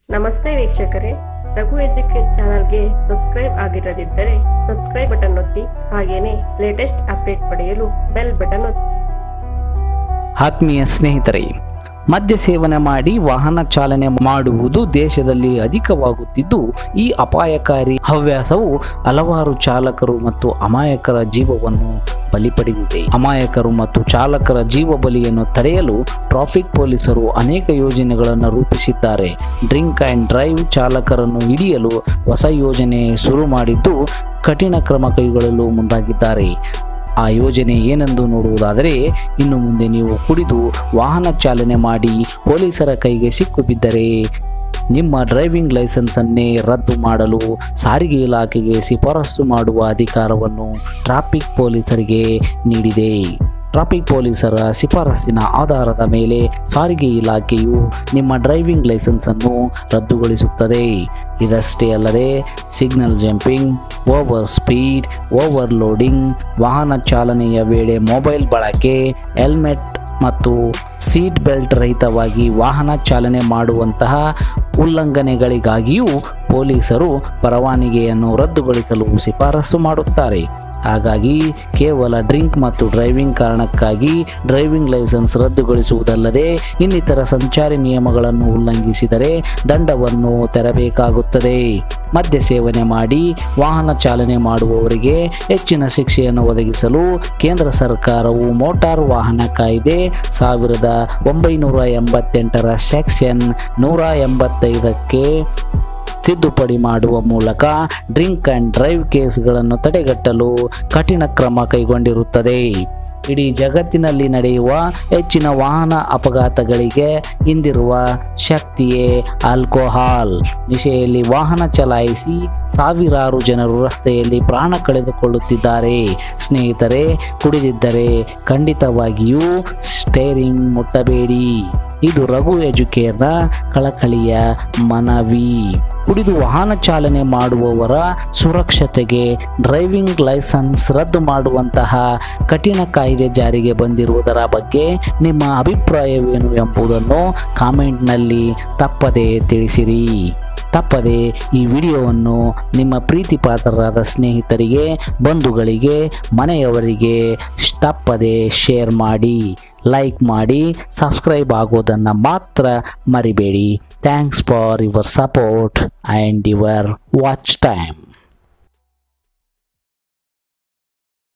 ನಮಸ್ತೆ ವೀಕ್ಷಕರೇ ರಘು ಎಜುಕೇಟ್ ಚಾನಲ್ಗೆ ಸಬ್ಸ್ಕ್ರೈಬ್ ಆಗಿರದಿದ್ದರೆ ಸಬ್ಸ್ಕ್ರೈಬ್ ಬಟನ್ ಒತ್ತಿ ಹಾಗೇನೆ ಲೇಟೆಸ್ಟ್ ಅಪ್ಡೇಟ್ ಪಡೆಯಲು ಬೆಲ್ ಬಟನ್ ಒತ್ತಿ ಆತ್ಮೀಯ ಸ್ನೇಹಿತರೆ ಮದ್ಯ ಸೇವನೆ ಮಾಡಿ ವಾಹನ ಚಾಲನೆ ಮಾಡುವುದು ದೇಶದಲ್ಲಿ ಅಧಿಕವಾಗುತ್ತಿದ್ದು ಈ ಅಪಾಯಕಾರಿ ಹವ್ಯಾಸವು ಹಲವಾರು ಚಾಲಕರು ಮತ್ತು ಅಮಾಯಕರ ಜೀವವನ್ನು ಬಲಿ ಪಡೆದಿದೆ ಅಮಾಯಕರು ಮತ್ತು ಚಾಲಕರ ಜೀವ ಬಲಿಯನ್ನು ತಡೆಯಲು ಟ್ರಾಫಿಕ್ ಪೊಲೀಸರು ಅನೇಕ ಯೋಜನೆಗಳನ್ನು ರೂಪಿಸಿದ್ದಾರೆ ಡ್ರಿಂಕ್ ಆ್ಯಂಡ್ ಡ್ರೈವ್ ಚಾಲಕರನ್ನು ಹಿಡಿಯಲು ಹೊಸ ಯೋಜನೆ ಶುರು ಮಾಡಿದ್ದು ಕಠಿಣ ಕ್ರಮ ಕೈಗೊಳ್ಳಲು ಮುಂದಾಗಿದ್ದಾರೆ ಆ ಯೋಜನೆ ಏನೆಂದು ನೋಡುವುದಾದರೆ ಇನ್ನು ಮುಂದೆ ನೀವು ಕುಡಿದು ವಾಹನ ಚಾಲನೆ ಮಾಡಿ ಪೊಲೀಸರ ಕೈಗೆ ಸಿಕ್ಕು ಬಿದ್ದರೆ ನಿಮ್ಮ ಡ್ರೈವಿಂಗ್ ಲೈಸೆನ್ಸನ್ನೇ ರದ್ದು ಮಾಡಲು ಸಾರಿಗೆ ಇಲಾಖೆಗೆ ಶಿಫಾರಸು ಮಾಡುವ ಅಧಿಕಾರವನ್ನು ಟ್ರಾಫಿಕ್ ಪೊಲೀಸರಿಗೆ ನೀಡಿದೆ ಟ್ರಾಫಿಕ್ ಪೊಲೀಸರ ಶಿಫಾರಸ್ಸಿನ ಆಧಾರದ ಮೇಲೆ ಸಾರಿಗೆ ಇಲಾಖೆಯು ನಿಮ್ಮ ಡ್ರೈವಿಂಗ್ ಲೈಸೆನ್ಸನ್ನು ರದ್ದುಗೊಳಿಸುತ್ತದೆ ಇದಷ್ಟೇ ಅಲ್ಲದೆ signal jumping over speed overloading ವಾಹನ ಚಾಲನೆಯ ವೇಳೆ ಮೊಬೈಲ್ ಬಳಕೆ ಹೆಲ್ಮೆಟ್ ಮತ್ತು ಸೀಟ್ ಬೆಲ್ಟ್ ರಹಿತವಾಗಿ ವಾಹನ ಚಾಲನೆ ಮಾಡುವಂತಹ ಉಲ್ಲಂಘನೆಗಳಿಗಾಗಿಯೂ ಪೊಲೀಸರು ಪರವಾನಗಿಯನ್ನು ರದ್ದುಗೊಳಿಸಲು ಶಿಫಾರಸು ಮಾಡುತ್ತಾರೆ ಹಾಗಾಗಿ ಕೇವಲ ಡ್ರಿಂಕ್ ಮತ್ತು ಡ್ರೈವಿಂಗ್ ಕಾರಣಕ್ಕಾಗಿ ಡ್ರೈವಿಂಗ್ ಲೈಸೆನ್ಸ್ ರದ್ದುಗೊಳಿಸುವುದಲ್ಲದೆ ಇನ್ನಿತರ ಸಂಚಾರಿ ನಿಯಮಗಳನ್ನು ಉಲ್ಲಂಘಿಸಿದರೆ ದಂಡವನ್ನು ತೆರಬೇಕಾಗುತ್ತದೆ ಮದ್ಯ ಸೇವನೆ ಮಾಡಿ ವಾಹನ ಚಾಲನೆ ಮಾಡುವವರಿಗೆ ಹೆಚ್ಚಿನ ಶಿಕ್ಷೆಯನ್ನು ಒದಗಿಸಲು ಕೇಂದ್ರ ಸರ್ಕಾರವು ಮೋಟಾರ್ ವಾಹನ ಕಾಯ್ದೆ ಸಾವಿರದ ಒಂಬೈನೂರ ಎಂಬತ್ತೆಂಟರ ಸೆಕ್ಷನ್ ನೂರ ಎಂಬತ್ತೈದಕ್ಕೆ ತಿದ್ದುಪಡಿ ಮಾಡುವ ಮೂಲಕ ಡ್ರಿಂಕ್ ಆ್ಯಂಡ್ ಡ್ರೈವ್ ಕೇಸ್ಗಳನ್ನು ತಡೆಗಟ್ಟಲು ಕಠಿಣ ಕ್ರಮ ಕೈಗೊಂಡಿರುತ್ತದೆ ಇಡೀ ಜಗತ್ತಿನಲ್ಲಿ ನಡೆಯುವ ಹೆಚ್ಚಿನ ವಾಹನ ಅಪಘಾತಗಳಿಗೆ ಹಿಂದಿರುವ ಶಕ್ತಿಯೇ ಆಲ್ಕೋಹಾಲ್ ನಿಶೆಯಲ್ಲಿ ವಾಹನ ಚಲಾಯಿಸಿ ಸಾವಿರಾರು ಜನರು ರಸ್ತೆಯಲ್ಲಿ ಪ್ರಾಣ ಕಳೆದುಕೊಳ್ಳುತ್ತಿದ್ದಾರೆ ಸ್ನೇಹಿತರೆ ಕುಡಿದಿದ್ದರೆ ಖಂಡಿತವಾಗಿಯೂ ಸ್ಟೇರಿಂಗ್ ಮುಟ್ಟಬೇಡಿ ಇದು ರಘು ಎಜುಕೇರ್ನ ಕಳಕಳಿಯ ಮನವಿ ಕುಡಿದು ವಾಹನ ಚಾಲನೆ ಮಾಡುವವರ ಸುರಕ್ಷತೆಗೆ ಡ್ರೈವಿಂಗ್ ಲೈಸೆನ್ಸ್ ರದ್ದು ಮಾಡುವಂತಹ ಕಠಿಣ ಕಾಯ್ದೆ ಜಾರಿಗೆ ಬಂದಿರುವುದರ ಬಗ್ಗೆ ನಿಮ್ಮ ಅಭಿಪ್ರಾಯವೇನು ಎಂಬುದನ್ನು ಕಾಮೆಂಟ್ನಲ್ಲಿ ತಪ್ಪದೆ ತಿಳಿಸಿರಿ ತಪ್ಪದೆ ಈ ವಿಡಿಯೋವನ್ನು ನಿಮ್ಮ ಪ್ರೀತಿ ಪಾತ್ರರಾದ ಸ್ನೇಹಿತರಿಗೆ ಬಂಧುಗಳಿಗೆ ಮನೆಯವರಿಗೆ ತಪ್ಪದೆ ಶೇರ್ ಮಾಡಿ ಲೈಕ್ ಮಾಡಿ ಸಬ್ಸ್ಕ್ರೈಬ್ ಆಗೋದನ್ನು ಮಾತ್ರ ಮರಿಬೇಡಿ thanks for your support and your watch time